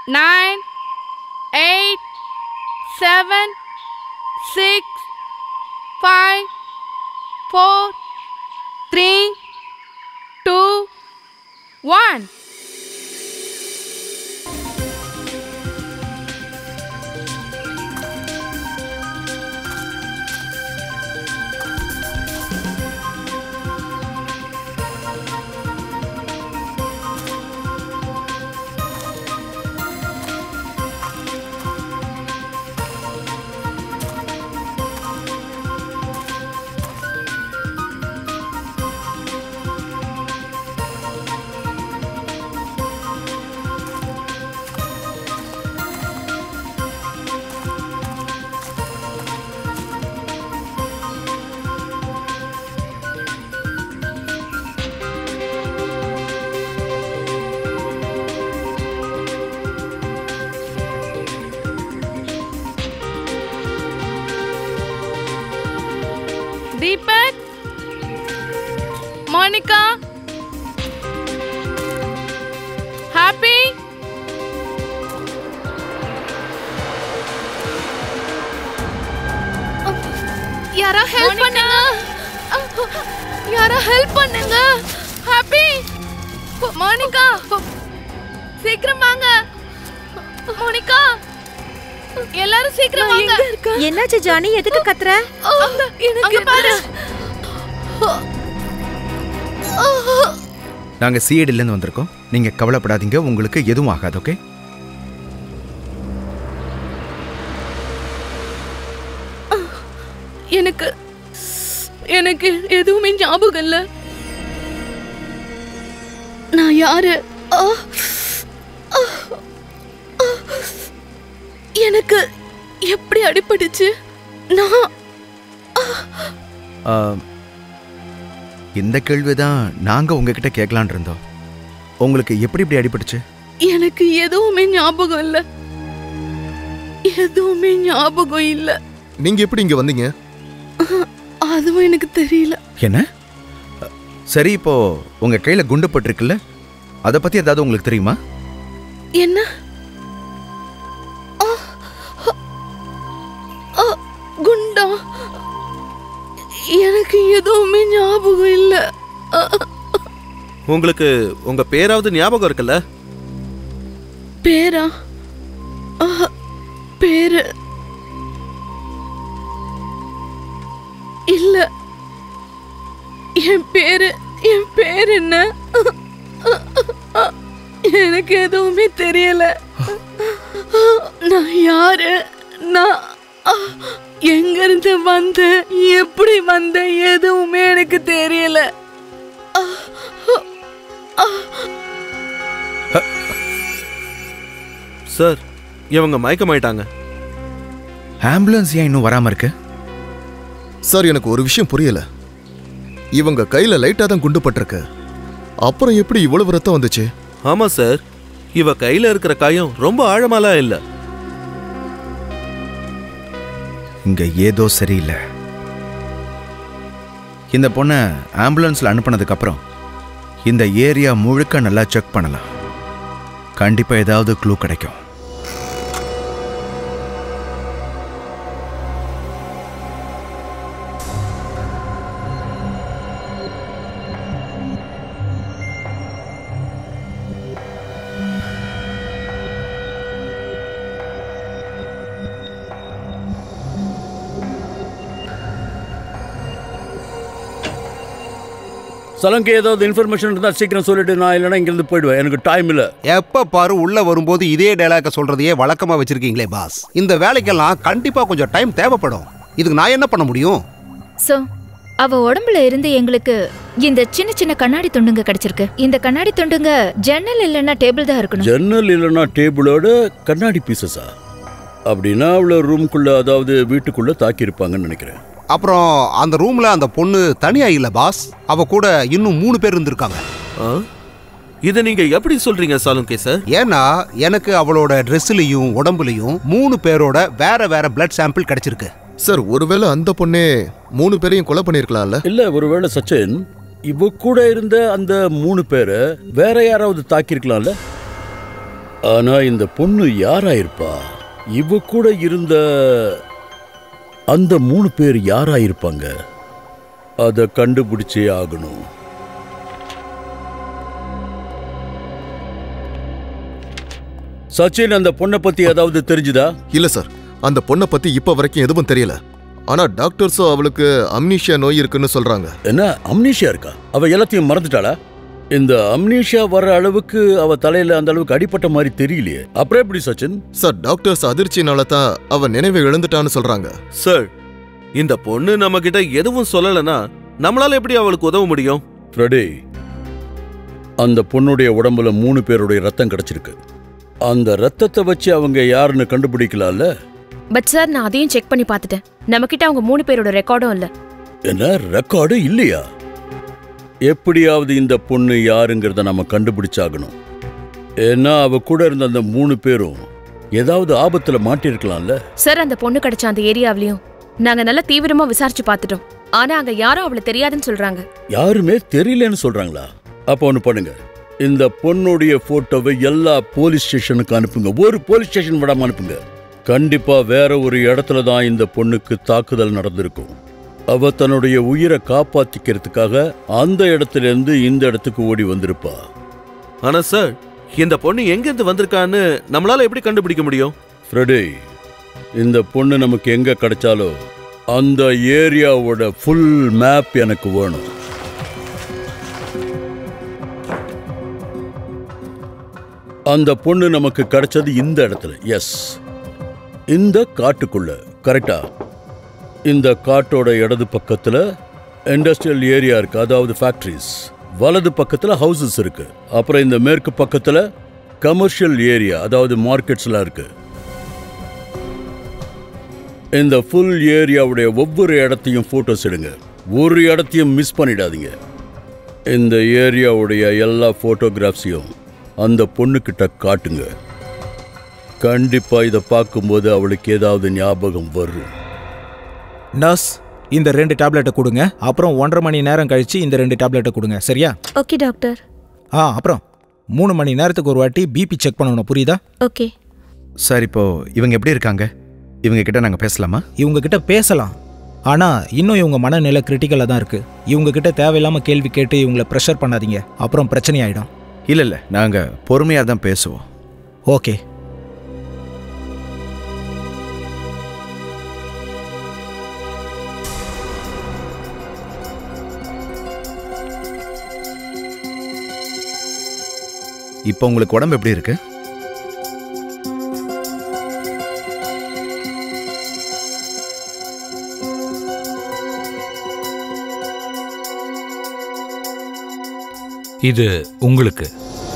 nine, eight, seven, six, five, four, three, two, one. Deepak, Monica, Happy. யாரா help பண்ணுங்க யாரா help பண்ணுங்க happy Monica சீக்கிரம் வாங்க மோனிகா எல்லாரும் சீக்கிரம் வாங்க என்னாச்சு ஜானி எதுக்கு கத்துற அங்க பாரு நாங்க சிஐடிலேருந்து வந்திருக்கோம் நீங்க கவலைப்படாதீங்க உங்களுக்கு எதுவும் ஆகாது ஓகே எனக்கு எனக்கு எதுவுமே ஞாபகம் இல்ல நான் யாரு ஆ, ஆ, ஆ. எனக்கு எப்படி அடிபட்டுச்சு நான் ஆ, இந்த கேள்வி தான் நாங்க உங்ககிட்ட கேட்கலான் இருந்தோம் உங்களுக்கு எப்படி இப்படி அடிபட்டுச்சு எனக்கு எதுவுமே ஞாபகம் இல்ல எதுவுமே ஞாபகம் இல்ல நீங்க எப்படி இங்க வந்தீங்க அதுவும் எனக்கு தெரியல என்ன அ, சரி இப்போ உங்க கையில குண்டு பட்டிருக்குல்ல அதை பத்தி ஏதாவது உங்களுக்கு தெரியுமா என்ன ஆ, ஆ, குண்டா எனக்கு எதுவுமே ஞாபகம் இல்ல ஆ, உங்களுக்கு உங்க பேராவது ஞாபகம் இருக்குல்ல பேரா ஆ, பேரு இல்ல என் பேரு என் பேர் என்ன எனக்கு எதுவுமே தெரியல நான் யாரு நான் எங்க இருந்து வந்தேன் எப்படி வந்தேன் எதுவுமே எனக்கு தெரியல சார் இவங்க மயக்கமாயிட்டாங்க ஆம்புலன்ஸ் ஏன் இன்னும் வராம இருக்கு சார் எனக்கு ஒரு விஷயம் புரியல இவங்க கையில லைட்டா தான் குண்டு பட்டிருக்கு அப்புறம் எப்படி இவ்வளவு ரத்தம் வந்துச்சு ஆமா சார் இவ கையில இருக்கிற காயம் ரொம்ப ஆழமாலாம் இல்ல இங்க ஏதோ சரியில்லை இந்த பொண்ணை ஆம்புலன்ஸ்ல அனுப்புனதுக்கு அப்புறம் இந்த ஏரியா முழுக்க நல்லா செக் பண்ணலாம் கண்டிப்பா ஏதாவது க்ளூ கிடைக்கும் சலங்கு ஏதாவது இன்ஃபர்மேஷன் இருந்தா சீக்கிரம் சொல்லிட்டு நான் இல்லைன்னா இங்கிருந்து போயிடுவேன் எனக்கு டைம் இல்ல எப்ப பாரு உள்ள வரும்போது இதே டைலாக சொல்றதையே வழக்கமா வச்சிருக்கீங்களே பாஸ் இந்த வேலைக்கெல்லாம் கண்டிப்பா கொஞ்சம் டைம் தேவைப்படும் இதுக்கு நான் என்ன பண்ண முடியும் சோ அவ உடம்புல இருந்து எங்களுக்கு இந்த சின்ன சின்ன கண்ணாடி துண்டுங்க கிடைச்சிருக்கு இந்த கண்ணாடி துண்டுங்க ஜன்னல் இல்லைன்னா டேபிள் தான் இருக்கணும் ஜன்னல் இல்லைன்னா டேபிளோட கண்ணாடி பீசஸா அப்படின்னா அவ்வளோ ரூம்குள்ள அதாவது வீட்டுக்குள்ள தாக்கியிருப்பாங்கன்னு நினைக்கிறேன் அப்புறம் அந்த ரூம்ல அந்த பொண்ணு தனியா இல்ல பாஸ் அவ கூட இன்னும் மூணு பேர் இருந்திருக்காங்க ஆ? இதை நீங்க எப்படி சொல்றீங்க சாலுங்கே சார் ஏன்னா எனக்கு அவளோட ட்ரெஸ்லயும் உடம்புலயும் மூணு பேரோட வேற வேற பிளட் சாம்பிள் கிடைச்சிருக்கு சார் ஒருவேளை அந்த பொண்ணே மூணு பேரையும் கொலை பண்ணிருக்கலாம்ல இல்ல ஒருவேளை சச்சின் இவ கூட இருந்த அந்த மூணு பேரை வேற யாராவது தாக்கியிருக்கலாம்ல ஆனா இந்த பொண்ணு யாரா இருப்பா இவ கூட இருந்த அந்த மூணு பேர் யாரா இருப்பாங்க அத கண்டுபிடிச்சே ஆகணும் சச்சின் அந்த பொண்ணை பத்தி ஏதாவது தெரிஞ்சுதா இல்ல சார் அந்த பொண்ணை பத்தி இப்ப வரைக்கும் எதுவும் தெரியல ஆனா டாக்டர்ஸும் அவளுக்கு அம்னீஷியா நோய் இருக்குன்னு சொல்றாங்க என்ன அம்னீஷியா இருக்கா அவ எல்லாத்தையும் மறந்துட்டாளா இந்த அம்னீஷியா வர்ற அளவுக்கு அவ தலையில அந்த அளவுக்கு அடிபட்ட மாதிரி தெரியலையே அப்புறம் எப்படி சச்சின் சார் டாக்டர்ஸ் அதிர்ச்சினால தான் அவ நினைவை இழந்துட்டான்னு சொல்றாங்க சார் இந்த பொண்ணு நம்ம கிட்ட எதுவும் சொல்லலைன்னா நம்மளால எப்படி அவளுக்கு உதவ முடியும் ஃப்ரெடி அந்த பொண்ணுடைய உடம்புல மூணு பேருடைய ரத்தம் கிடைச்சிருக்கு அந்த ரத்தத்தை வச்சு அவங்க யாருன்னு கண்டுபிடிக்கலாம்ல பட் சார் நான் அதையும் செக் பண்ணி பார்த்துட்டேன் நம்மக்கிட்ட அவங்க மூணு பேரோட ரெக்கார்டும் இல்ல என்ன ரெக்கார்டு இல்லையா எப்படியாவது இந்த பொண்ணு யாருங்கிறத நம்ம கண்டுபிடிச்சாகணும் ஏன்னா அவ கூட இருந்த அந்த மூணு பேரும் ஏதாவது ஆபத்துல மாட்டிருக்கலாம்ல சார் அந்த பொண்ணு கிடைச்ச அந்த ஏரியாவிலயும் நாங்க நல்லா தீவிரமா விசாரிச்சு பார்த்துட்டோம் ஆனா அங்க யாரும் அவளை தெரியாதுன்னு சொல்றாங்க யாருமே தெரியலன்னு சொல்றாங்களா அப்ப ஒண்ணு பண்ணுங்க இந்த பொண்ணுடைய போட்டோவை எல்லா போலீஸ் ஸ்டேஷனுக்கு அனுப்புங்க ஒரு போலீஸ் ஸ்டேஷன் விடாம அனுப்புங்க கண்டிப்பா வேற ஒரு இடத்துல தான் இந்த பொண்ணுக்கு தாக்குதல் நடந்திருக்கும் அவ தன்னுடைய உயிரை காப்பாத்திக்கிறதுக்காக அந்த இடத்துல இருந்து இந்த இடத்துக்கு ஓடி வந்திருப்பா ஆனா சார் இந்த பொண்ணு எங்க இருந்து வந்திருக்கான்னு நம்மளால எப்படி கண்டுபிடிக்க முடியும் ஃப்ரெடி இந்த பொண்ணு நமக்கு எங்க கிடைச்சாலோ அந்த ஏரியாவோட ஃபுல் மேப் எனக்கு வேணும் அந்த பொண்ணு நமக்கு கிடைச்சது இந்த இடத்துல எஸ் இந்த காட்டுக்குள்ள கரெக்டா இந்த காட்டோட இடது பக்கத்துல இண்டஸ்ட்ரியல் ஏரியா இருக்கு அதாவது ஃபேக்டரிஸ் வலது பக்கத்துல ஹவுசஸ் இருக்கு அப்புறம் இந்த மேற்கு பக்கத்துல கமர்ஷியல் ஏரியா அதாவது மார்க்கெட்ஸ்லாம் இருக்கு இந்த ஃபுல் ஏரியாவுடைய ஒவ்வொரு இடத்தையும் ஃபோட்டோஸ் எடுங்க ஒரு இடத்தையும் மிஸ் பண்ணிடாதீங்க இந்த ஏரியாவுடைய எல்லா ஃபோட்டோகிராஃப்ஸையும் அந்த பொண்ணுக்கிட்ட காட்டுங்க கண்டிப்பா இதை பார்க்கும்போது அவளுக்கு ஏதாவது ஞாபகம் வரும் நர்ஸ் இந்த ரெண்டு டேப்லெட்டை கொடுங்க அப்புறம் ஒன்றரை மணி நேரம் கழிச்சு இந்த ரெண்டு டேப்லெட்டை கொடுங்க சரியா ஓகே டாக்டர் ஆ அப்புறம் மூணு மணி நேரத்துக்கு ஒரு வாட்டி பிபி செக் பண்ணணும் புரியுதா ஓகே சார் இப்போ இவங்க எப்படி இருக்காங்க இவங்க கிட்ட நாங்க பேசலாமா இவங்க கிட்ட பேசலாம் ஆனா இன்னும் இவங்க மனநிலை கிரிட்டிக்கலாக தான் இருக்கு இவங்க கிட்ட தேவையில்லாம கேள்வி கேட்டு இவங்களை ப்ரெஷர் பண்ணாதீங்க அப்புறம் பிரச்சனை ஆயிடும் இல்ல இல்ல நாங்க பொறுமையா தான் பேசுவோம் ஓகே இப்போ உங்களுக்கு உடம்பு எப்படி இருக்கு இது உங்களுக்கு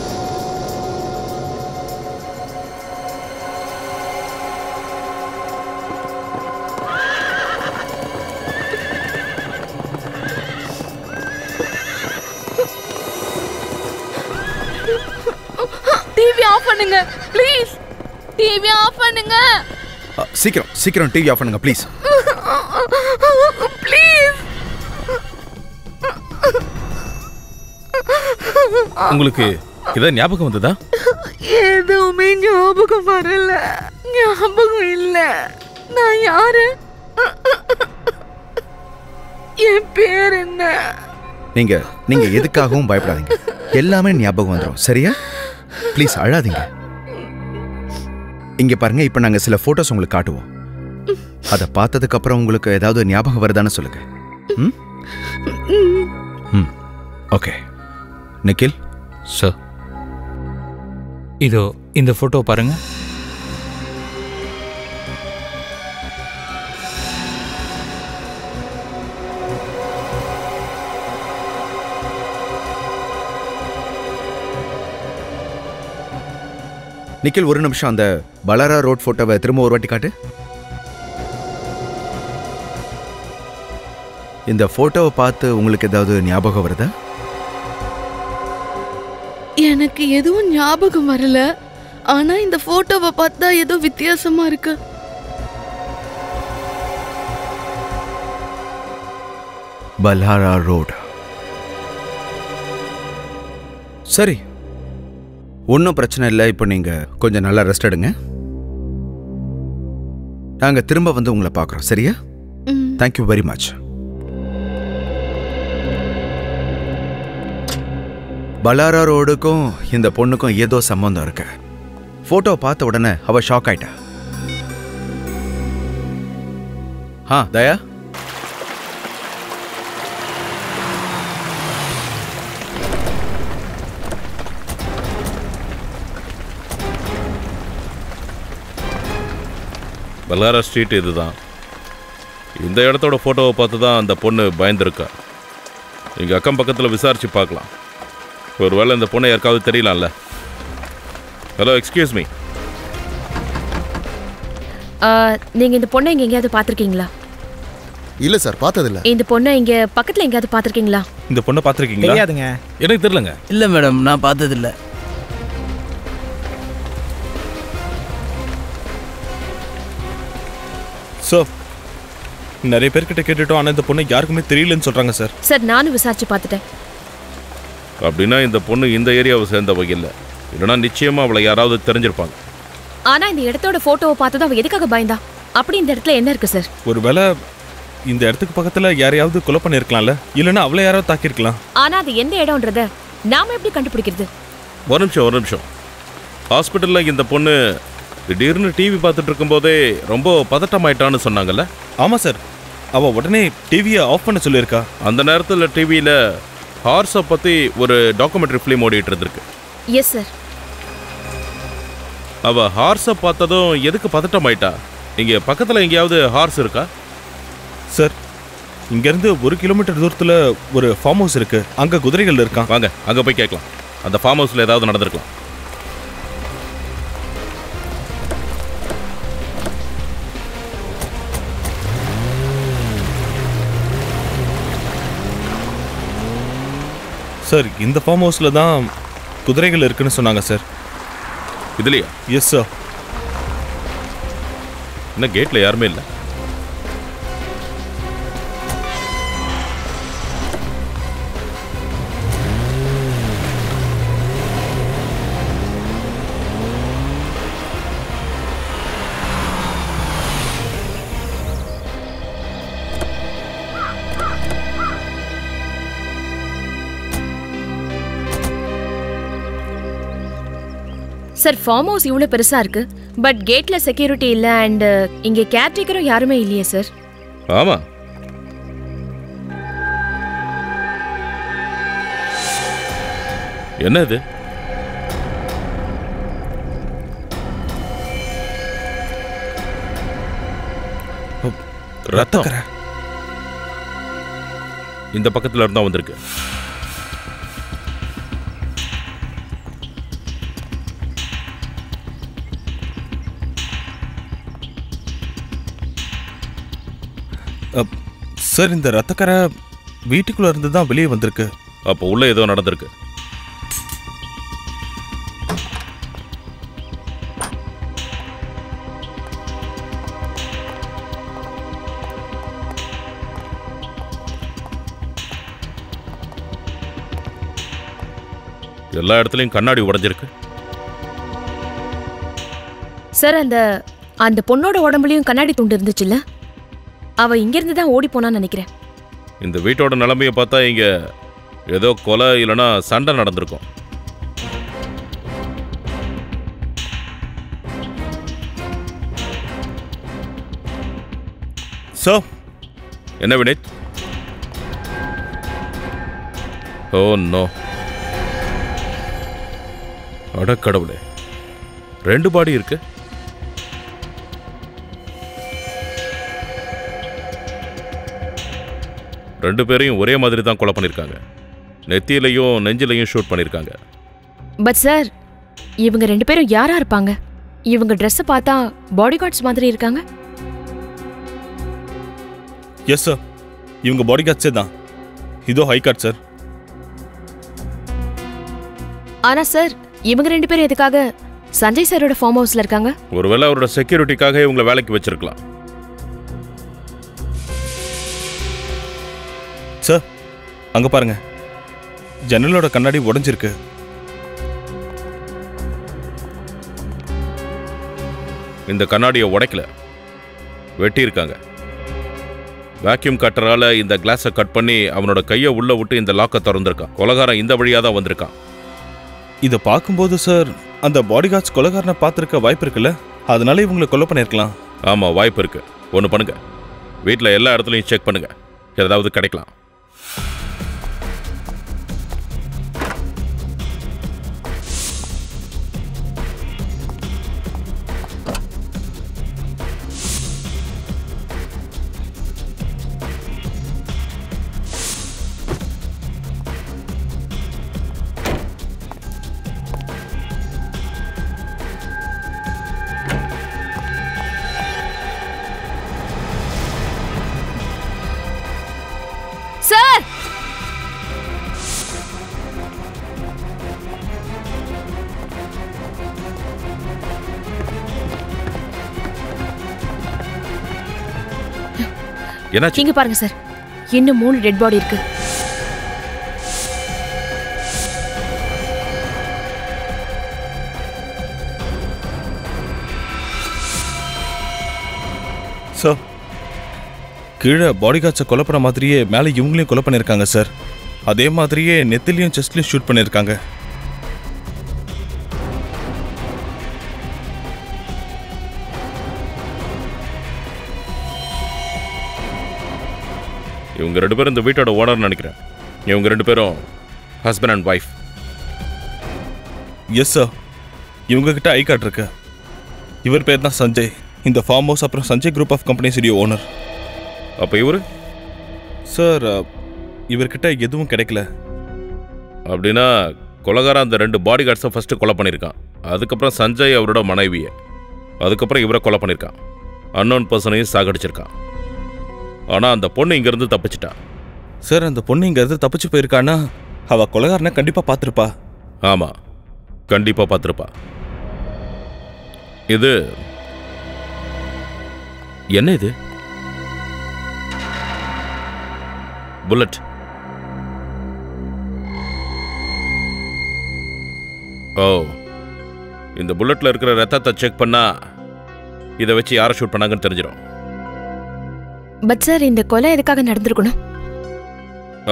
டிவி ஆஃப் பண்ணுங்க ப்ளீஸ் டிவி ஆஃப் பண்ணுங்க அ, சீக்கிரம் சீக்கிரம் டிவி ஆஃப் பண்ணுங்க ப்ளீஸ் ப்ளீஸ் உங்களுக்கு ஏதாவது ஞாபகம் வந்ததா எதுவுமே ஞாபகம் வரல ஞாபகம் இல்ல நான் யாரு என் பேர் என்ன நீங்க நீங்க எதுக்காகவும் பயப்படாதீங்க எல்லாமே ஞாபகம் வந்துடும் சரியா ப்ளீஸ் அழாதீங்க இங்க பாருங்க இப்போ நாங்க சில போட்டோஸ் உங்களுக்கு காட்டுவோம் அதை பார்த்ததுக்கு அப்புறம் உங்களுக்கு ஏதாவது ஞாபகம் வருதான்னு சொல்லுங்க ம் ம் ஓகே நிக்கில் சார் இதோ இந்த போட்டோ பாருங்க நிக்கில் ஒரு நிமிஷம் அந்த பலாரா ரோட் போட்டோவை திரும்ப ஒரு வாட்டி காட்டு இந்த போட்டோவை பார்த்து உங்களுக்கு ஏதாவது ஞாபகம் வருதா எனக்கு எதுவும் ஞாபகம் வரல ஆனா இந்த போட்டோவை பார்த்தா ஏதோ வித்தியாசமா இருக்கு பலாரா ரோட் சரி ஒன்றும் பிரச்சனை இல்லை இப்போ நீங்கள் கொஞ்சம் நல்லா ரெஸ்ட் எடுங்க நாங்கள் திரும்ப வந்து உங்களை பார்க்குறோம் சரியா ம். தேங்க்யூ வெரி மச் பலாரா ரோடுக்கும் இந்த பொண்ணுக்கும் ஏதோ சம்பந்தம் இருக்கு ஃபோட்டோ பார்த்த உடனே அவ ஷாக் ஆயிட்டா ஆ தயா பல்லாரா ஸ்ட்ரீட் இதுதான் இந்த இடத்தோட ஃபோட்டோவை பார்த்து தான் அந்த பொண்ணு பயந்துருக்கா இங்கே அக்கம் பக்கத்தில் விசாரிச்சு பார்க்கலாம் ஒருவேளை இந்த பொண்ணை யாருக்காவது தெரியலாம்ல ஹலோ எக்ஸ்கியூஸ் மீ ஆ, நீங்க இந்த பொண்ணை இங்க எங்கேயாவது பாத்திருக்கீங்களா இல்ல சார் பார்த்ததில்ல இந்த பொண்ணை இங்க பக்கத்துல எங்கேயாவது பாத்திருக்கீங்களா இந்த பொண்ணை பார்த்துருக்கீங்களா தெரியாதுங்க எனக்கு தெரியலங்க இல்லை மேடம் நான் பார்த்ததில்ல சார் நிறைய பேர்கிட்ட கேட்டுட்டோம் ஆனால் இந்த பொண்ணை யாருக்குமே தெரியலன்னு சொல்கிறாங்க சார் சார் நானும் விசாரிச்சு பார்த்துட்டேன் அப்படின்னா இந்த பொண்ணு இந்த ஏரியாவை சேர்ந்தவ இல்லை இல்லைன்னா நிச்சயமாக அவளை யாராவது தெரிஞ்சிருப்பாங்க ஆனா இந்த இடத்தோட போட்டோவை பார்த்ததும் அவ எதுக்காக பயந்தா அப்படி இந்த இடத்துல என்ன இருக்கு சார் ஒருவேளை இந்த இடத்துக்கு பக்கத்தில் யாரையாவது கொலை பண்ணியிருக்கலாம்ல இல்லைன்னா அவளை யாராவது தாக்கியிருக்கலாம் ஆனா அது எந்த இடம்ன்றத நாம எப்படி கண்டுபிடிக்கிறது ஒரு நிமிஷம் ஒரு நிமிஷம் ஹாஸ்பிட்டலில் இந்த பொண்ணு திடீர்னு டிவி பார்த்துட்டு இருக்கும்போதே ரொம்ப பதட்டமாயிட்டான்னு சொன்னாங்கல்ல ஆமாம் சார் அவள் உடனே டிவியை ஆஃப் பண்ண சொல்லியிருக்கா அந்த நேரத்தில் டிவியில் ஹார்ஸை பற்றி ஒரு டாக்குமெண்ட்ரி ஃபிலிம் ஓடிட்டு இருந்திருக்கு எஸ் சார் அவ ஹார்ஸை பார்த்ததும் எதுக்கு பதட்டமாயிட்டா இங்கே பக்கத்தில் எங்கேயாவது ஹார்ஸ் இருக்கா சார் இங்கேருந்து ஒரு கிலோமீட்டர் தூரத்தில் ஒரு ஃபார்ம் ஹவுஸ் இருக்கு அங்கே குதிரைகள் இருக்கான் வாங்க அங்கே போய் கேட்கலாம் அந்த ஃபார்ம் ஹவுஸில் ஏதாவது நடந்திருக்கலாம் சார் இந்த ஃபார்ம் ஹவுஸில் தான் குதிரைகள் இருக்குன்னு சொன்னாங்க சார் இதுலையா எஸ் சார் இன்னும் கேட்டில் யாருமே இல்லை சார் ஃபார்ம் ஹவுஸ் இவ்வளோ பெருசா இருக்கு பட் கேட்ல செக்யூரிட்டி இல்ல அண்ட் இங்க கேர்டேக்கரும் யாருமே இல்லையே சார் ஆமாம் என்ன இது ரத்தம் ரத்தக்கரை இந்த பக்கத்துல இருந்தா வந்திருக்கு அப், சார் இந்த ரத்தக்கரை வீட்டுக்குள்ள இருந்து தான் வெளியே வந்திருக்கு அப்போ உள்ள ஏதோ நடந்திருக்கு எல்லா இடத்துலயும் கண்ணாடி உடைஞ்சிருக்கு சார் அந்த அந்த பொண்ணோட உடம்புலயும் கண்ணாடி துண்டு இருந்துச்சுல்ல அவ இங்கிருந்து தான் ஓடி போனான்னு நினைக்கிறேன் இந்த வீட்டோட நிலைமையை பார்த்தா இங்க ஏதோ கொலை இல்லைன்னா சண்டை நடந்திருக்கும் சார் என்ன வினித் ஓ நோ அடக்கடவுளே ரெண்டு பாடி இருக்கு ரெண்டு பேரையும் ஒரே மாதிரி தான் கொலை பண்ணியிருக்காங்க நெத்தியிலையும் நெஞ்சிலையும் ஷூட் பண்ணியிருக்காங்க பட் சார் இவங்க ரெண்டு பேரும் யாரா இருப்பாங்க இவங்க ட்ரெஸ்ஸை பார்த்தா பாடி கார்ட்ஸ் மாதிரி இருக்காங்க எஸ் சார் இவங்க பாடி கார்ட்ஸே தான் இதோ ஹை கார்ட் சார் ஆனா சார் இவங்க ரெண்டு பேரும் எதுக்காக சஞ்சய் சாரோட ஃபார்ம் ஹவுஸ்ல இருக்காங்க ஒருவேளை அவரோட செக்யூரிட்டிக்காக இவங்களை வேலைக்கு வச்சிருக்கலாம் சார் அங்க பாருங்க ஜன்னலோட கண்ணாடி உடைஞ்சிருக்கு இந்த கண்ணாடியை உடைக்கல வெட்டியிருக்காங்க வேக்யூம் கட்டரால இந்த கிளாஸை கட் பண்ணி அவனோட கையை உள்ள விட்டு இந்த லாக்கை திறந்திருக்கான் கொலகாரன் இந்த வழியாக தான் வந்திருக்கான் இதை பார்க்கும்போது சார் அந்த பாடி கார்ட்ஸ் கொலைகாரனை பார்த்துருக்க வாய்ப்பு இருக்குல்ல அதனால இவங்களை கொலை பண்ணியிருக்கலாம் ஆமாம் வாய்ப்பு இருக்கு ஒன்று பண்ணுங்க வீட்டில் எல்லா இடத்துலையும் செக் பண்ணுங்க ஏதாவது கிடைக்கலாம் சார் என்னாச்சு இங்க பாருங்க சார் இன்னும் மூணு டெட் பாடி இருக்கு சார் கீழே பாடி கார்ட்ஸை கொலை பண்ண மாதிரியே மேலே இவங்களையும் கொலை பண்ணியிருக்காங்க சார் அதே மாதிரியே நெத்திலையும் செஸ்ட்லையும் ஷூட் பண்ணியிருக்காங்க இவங்க ரெண்டு பேரும் இந்த வீட்டோட ஓனர்னு நினைக்கிறேன் இவங்க ரெண்டு பேரும் husband and wife yes sir இவங்க கிட்ட ஐ கார்டு இருக்கு இவர் பேர் தான் சஞ்சய் இந்த ஃபார்ம் ஹவுஸ் அப்புறம் சஞ்சய் குரூப் ஆஃப் கம்பெனிஸுடைய ஓனர் அப்போ இவர் சார் இவர்கிட்ட எதுவும் கிடைக்கல அப்படின்னா கொலகாரன் அந்த ரெண்டு பாடி கார்ட்ஸை ஃபஸ்ட்டு கொலை பண்ணியிருக்கான் அதுக்கப்புறம் சஞ்சய் அவரோட மனைவியை அதுக்கப்புறம் இவரை கொலை பண்ணியிருக்கான் அன்னோன் பர்சனையும் சாகடிச்சிருக்கான் ஆனால் அந்த பொண்ணு இங்கேருந்து தப்பிச்சிட்டா சார் அந்த பொண்ணு இங்கேருந்து தப்பிச்சு போயிருக்கான்னா அவ கொலைகாரனை கண்டிப்பாக பார்த்துருப்பா ஆமாம் கண்டிப்பாக பார்த்துருப்பா இது என்ன இது புல்லட் ஓ இந்த புல்லட்ல இருக்கிற ரத்தத்தை செக் பண்ணா இதை வச்சு யாரை ஷூட் பண்ணாங்கன்னு தெரிஞ்சிடும் பட் சார் இந்த கொலை எதுக்காக நடந்திருக்கணும் ஆ,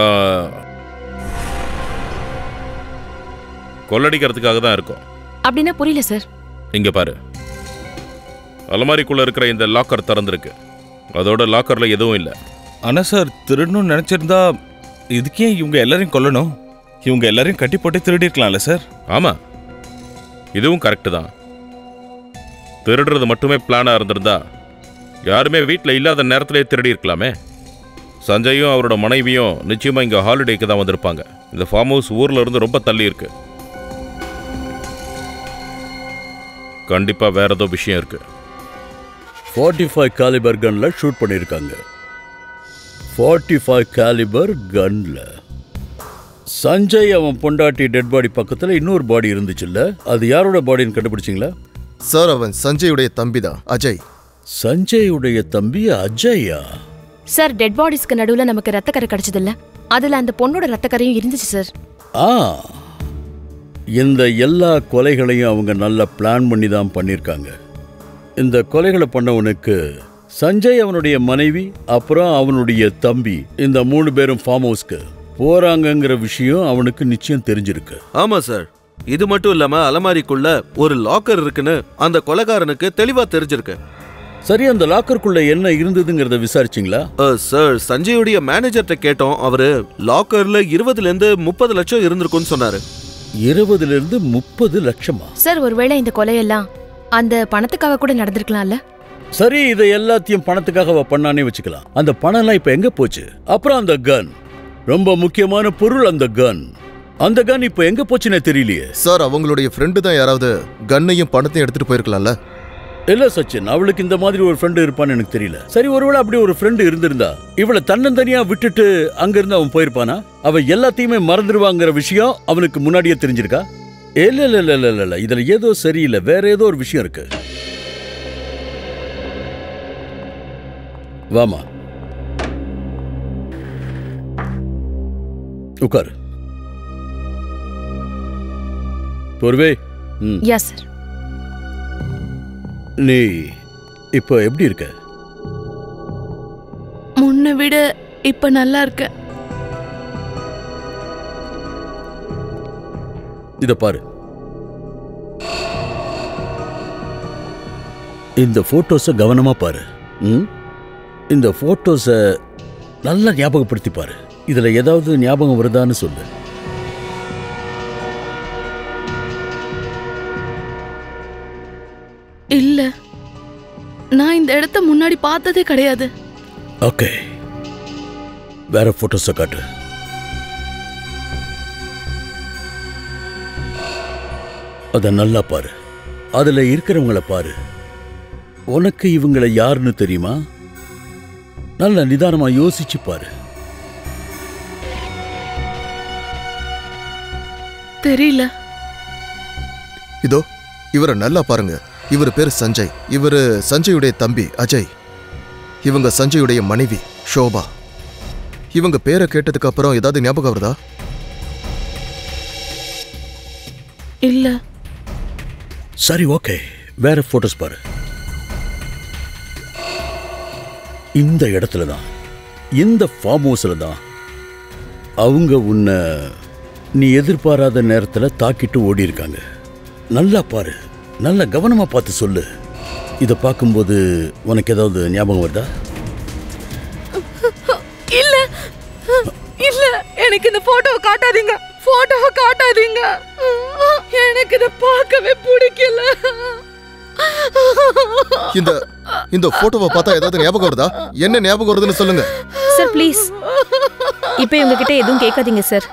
கொள்ளடிக்கிறதுக்காக தான் இருக்கும் அப்படின்னா புரியல சார் இங்க பாரு அலமாரிக்குள்ள இருக்கிற இந்த லாக்கர் திறந்திருக்கு அதோட லாக்கர்ல எதுவும் இல்லை ஆனால் சார் திருடணும்னு நினச்சிருந்தா இதுக்கே இவங்க எல்லாரையும் கொல்லணும் இவங்க எல்லாரையும் கட்டி போட்டு திருடிருக்கலாம்ல சார் ஆமா இதுவும் கரெக்டு தான் திருடுறது மட்டுமே பிளானா இருந்திருந்தா யாருமே வீட்டில் இல்லாத நேரத்திலே திருடி இருக்கலாமே சஞ்சயும் அவரோட மனைவியும் நிச்சயமா இங்க ஹாலிடேக்கு தான் வந்திருப்பாங்க இந்த ஃபார்ம் ஹவுஸ் ஊர்ல இருந்து ரொம்ப தள்ளி இருக்கு கண்டிப்பா வேற ஏதோ விஷயம் இருக்கு ஃபார்ட்டி ஃபைவ் காலிபர் கன்ல ஷூட் பண்ணியிருக்காங்க ஃபார்ட்டி ஃபைவ் காலிபர் கன்ல சஞ்சய் அவன் பொண்டாட்டி டெட் பாடி பக்கத்துல இன்னொரு பாடி இருந்துச்சுல்ல அது யாரோட பாடின்னு கண்டுபிடிச்சிங்களா சார் அவன் சஞ்சயுடைய தம்பிதான் அஜய் சஞ்சயுடைய தம்பி அஜயா சார் டெட் பாடிஸ்க்கு நடுவுல நமக்கு ரத்தக்கரை கிடைச்சதில்ல அதுல அந்த பொண்ணோட ரத்தக்கரையும் இருந்துச்சு சார் ஆ இந்த எல்லா கொலைகளையும் அவங்க நல்லா பிளான் பண்ணி தான் பண்ணியிருக்காங்க இந்த கொலைகளை பண்ணவனுக்கு சஞ்சய் அவனுடைய மனைவி அப்புறம் அவனுடைய தம்பி இந்த மூணு பேரும் ஃபார்ம் ஹவுஸ்க்கு போறாங்கங்கிற விஷயம் அவனுக்கு நிச்சயம் தெரிஞ்சிருக்கு ஆமா சார் இது மட்டும் இல்லாம அலமாரிக்குள்ள ஒரு லாக்கர் இருக்குன்னு அந்த கொலைகாரனுக்கு தெளிவா தெரிஞ்சிருக்கு சரி அந்த லாக்கருக்குள்ள என்ன இருந்ததுங்கிறத விசாரிச்சிங்களா அஹ், சார் சஞ்சயுடைய மேனேஜர்கிட்ட கேட்டோம் அவரு லாக்கர்ல இருபதுல இருந்து முப்பது லட்சம் இருந்திருக்கும்னு சொன்னாரு இருபதுல இருந்து முப்பது லட்சமா சார் ஒருவேளை இந்த கொலையெல்லாம் அந்த பணத்துக்காக கூட நடந்திருக்கலாம்ல சரி இதை எல்லாத்தையும் பணத்துக்காக அவ பண்ணானே வச்சுக்கலாம் அந்த பணம் எல்லாம் இப்ப எங்க போச்சு அப்புறம் அந்த கன் ரொம்ப முக்கியமான பொருள் அந்த கன் அந்த கன் இப்ப எங்க போச்சுன்னே தெரியலையே சார் அவங்களுடைய ஃப்ரெண்டு தான் யாராவது கன்னையும் பணத்தையும் எடுத்துட்டு போயிருக்கலாம்ல இல்ல சச்சின் அவளுக்கு இந்த மாதிரி ஒரு ஃப்ரெண்டு இருப்பான்னு எனக்கு தெரியல சரி ஒருவேளை அப்படி ஒரு ஃப்ரெண்டு இருந்திருந்தா இவளை தன்னந்தனியா விட்டுட்டு அங்க இருந்து அவன் போயிருப்பானா அவ எல்லாத்தையுமே மறந்துடுவாங்கிற விஷயம் அவனுக்கு முன்னாடியே தெரிஞ்சிருக்கா இல்ல இல்ல இல்ல இல்ல இல்ல, இல்ல இதுல ஏதோ சரியில்லை வேற ஏதோ ஒரு விஷயம் இருக்கு வாமா உட்காரு பொறுவே ம் யா சார் நீ இப்போ எப்படி இருக்க முன்ன விட இப்ப நல்லா இருக்க இத பாரு இந்த போட்டோஸை கவனமா பாரு ம்? இந்த போட்டோஸை நல்லா ஞாபகப்படுத்தி பாரு இதுல ஏதாவது ஞாபகம் வருதான்னு சொல்லு இல்ல நான் இந்த இடத்த முன்னாடி பார்த்ததே கிடையாது ஓகே வேற போட்டோஸை காட்டு அத நல்லா பாரு அதுல இருக்கிறவங்கள பாரு உனக்கு இவங்களை யாருன்னு தெரியுமா நல்ல நிதானமா யோசிச்சு பாரு தெரியல இதோ இவரை நல்லா பாருங்க இவர் பேர் சஞ்சய் இவர் சஞ்சயுடைய தம்பி அஜய் இவங்க சஞ்சயுடைய மனைவி ஷோபா இவங்க பேரை கேட்டதுக்கு அப்புறம் ஏதாவது ஞாபகம் வருதா இல்ல சரி ஓகே வேற போட்டோஸ் பாரு இந்த இடத்துல தான் இந்த ஃபார்ம் ஹவுஸ்ல தான் அவங்க உன்னை நீ எதிர்பாராத நேரத்தில் தாக்கிட்டு ஓடி இருக்காங்க நல்லா பாரு நல்ல கவனமா பார்த்து சொல்லு இதை பார்க்கும்போது உனக்கு ஏதாவது ஞாபகம் வருதா இல்ல இல்ல எனக்கு இந்த போட்டோவை காட்டாதீங்க போட்டோவை காட்டாதீங்க எனக்கு இத பார்க்கவே பிடிக்கல இந்த இந்த போட்டோவை பார்த்தா ஏதாவது ஞாபகம் வருதா என்ன ஞாபகம் வருதுன்னு சொல்லுங்க சார் ப்ளீஸ் இப்போ இவங்க கிட்ட எதுவும் கேட்காதீங்க சார்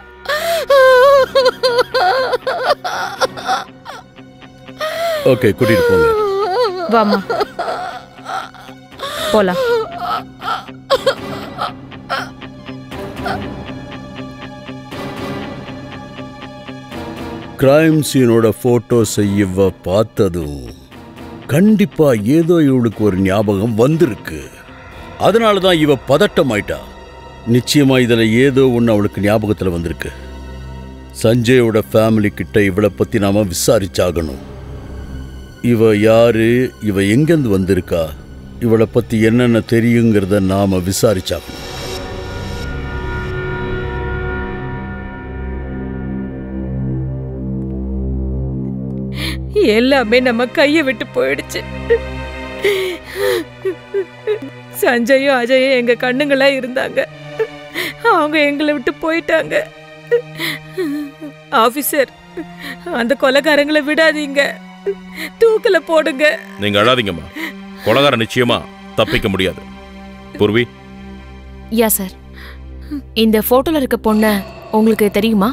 ஓகே கூட்டிட்டு போங்க வாமா போலாம் கிரைம் சீனோட போட்டோஸை இவ பார்த்ததும் கண்டிப்பா ஏதோ இவளுக்கு ஒரு ஞாபகம் வந்திருக்கு அதனால தான் இவ பதட்டம் ஆயிட்டா நிச்சயமா இதுல ஏதோ ஒன்று அவளுக்கு ஞாபகத்துல வந்திருக்கு சஞ்சயோட ஃபேமிலி கிட்ட இவளை பத்தி நாம விசாரிச்சாகணும் இவ யாரு இவ எங்கேருந்து வந்திருக்கா இவளை பத்தி என்னென்ன தெரியுங்கிறத நாம விசாரிச்சாகணும் எல்லாமே நம்ம கையை விட்டு போயிடுச்சு சஞ்சயும் அஜயும் எங்க கண்ணுங்களா இருந்தாங்க அவங்க எங்களை விட்டு போயிட்டாங்க ஆபீசர் அந்த கொலைகாரங்களை விடாதீங்க தூக்கல போடுங்க நீங்க அழாதீங்கம்மா கொலகார நிச்சயமா தப்பிக்க முடியாது பூர்வி யா சார் இந்த போட்டோல இருக்க பொண்ண உங்களுக்கு தெரியுமா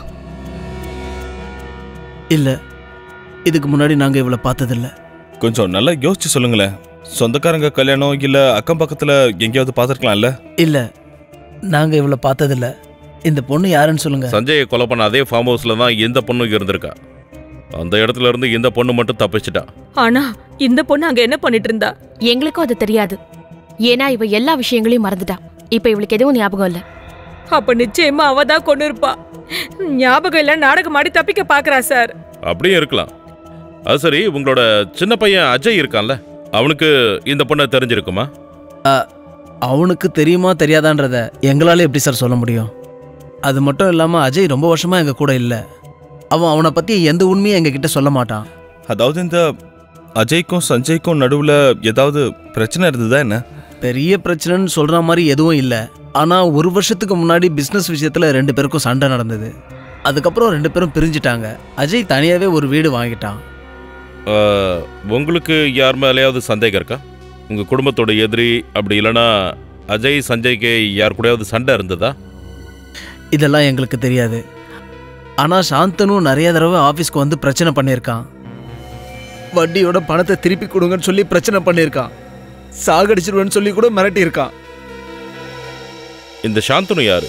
இல்ல இதுக்கு முன்னாடி நாங்க இவளை பார்த்ததில்ல கொஞ்சம் நல்லா யோசிச்சு சொல்லுங்களேன் சொந்தக்காரங்க கல்யாணம் இல்ல அக்கம் பக்கத்துல எங்கேயாவது பார்த்துருக்கலாம்ல இல்ல நாங்க இவளை பார்த்ததில்ல இந்த பொண்ணு யாருன்னு சொல்லுங்க சஞ்சயை கொலை பண்ண அதே ஃபார்ம் ஹவுஸ்ல தான் இந்த பொண்ணும் இருந்திருக்கா அந்த இடத்துல இருந்து இந்த பொண்ணு மட்டும் தப்பிச்சிட்டா ஆனா இந்த பொண்ணு அங்க என்ன பண்ணிட்டு இருந்தா எங்களுக்கும் அது தெரியாது ஏன்னா இவ எல்லா விஷயங்களையும் மறந்துட்டா இப்ப இவளுக்கு எதுவும் ஞாபகம் இல்ல அப்ப நிச்சயமா அவ தான் கொண்டு இருப்பா ஞாபகம் இல்ல நாடகம் ஆடி தப்பிக்க பாக்குறா சார் அப்படியும் இருக்கலாம் அது சரி உங்களோட சின்ன பையன் அஜய் இருக்கான்ல அவனுக்கு இந்த பொண்ணை தெரிஞ்சிருக்குமா அ, அவனுக்கு தெரியுமா தெரியாதான்றத எங்களால எப்படி சார் சொல்ல முடியும் அது மட்டும் இல்லாம அஜய் ரொம்ப வருஷமா எங்க கூட இல்ல அவன் அவனை பத்தி எந்த உண்மையும் எங்க கிட்ட சொல்ல மாட்டான் அதாவது இந்த அஜய்க்கும் சஞ்சய்க்கும் நடுவுல ஏதாவது பிரச்சனை இருந்ததா என்ன பெரிய பிரச்சனைன்னு சொல்ற மாதிரி எதுவும் இல்ல ஆனா ஒரு வருஷத்துக்கு முன்னாடி பிசினஸ் விஷயத்துல ரெண்டு பேருக்கும் சண்டை நடந்தது அதுக்கப்புறம் ரெண்டு பேரும் பிரிஞ்சிட்டாங்க அஜய் தனியாவே ஒரு வீடு வாங்கிட்டான் அஹ், உங்களுக்கு யார் மேலேயாவது சந்தேகம் இருக்கா உங்க குடும்பத்தோட எதிரி அப்படி இல்லைன்னா அஜய் சஞ்சய்க்கு யார் கூடயாவது சண்டை இருந்ததா இதெல்லாம் எங்களுக்கு தெரியாது ஆனா சாந்தனு நிறைய தடவை ஆபீஸ்க்கு வந்து பிரச்சனை பண்ணியிருக்கான் வட்டியோட பணத்தை திருப்பி கொடுங்கன்னு சொல்லி பிரச்சனை பண்ணியிருக்கான் சாகடிச்சிருவேன்னு சொல்லி கூட மிரட்டி இருக்கான் இந்த சாந்தனு யாரு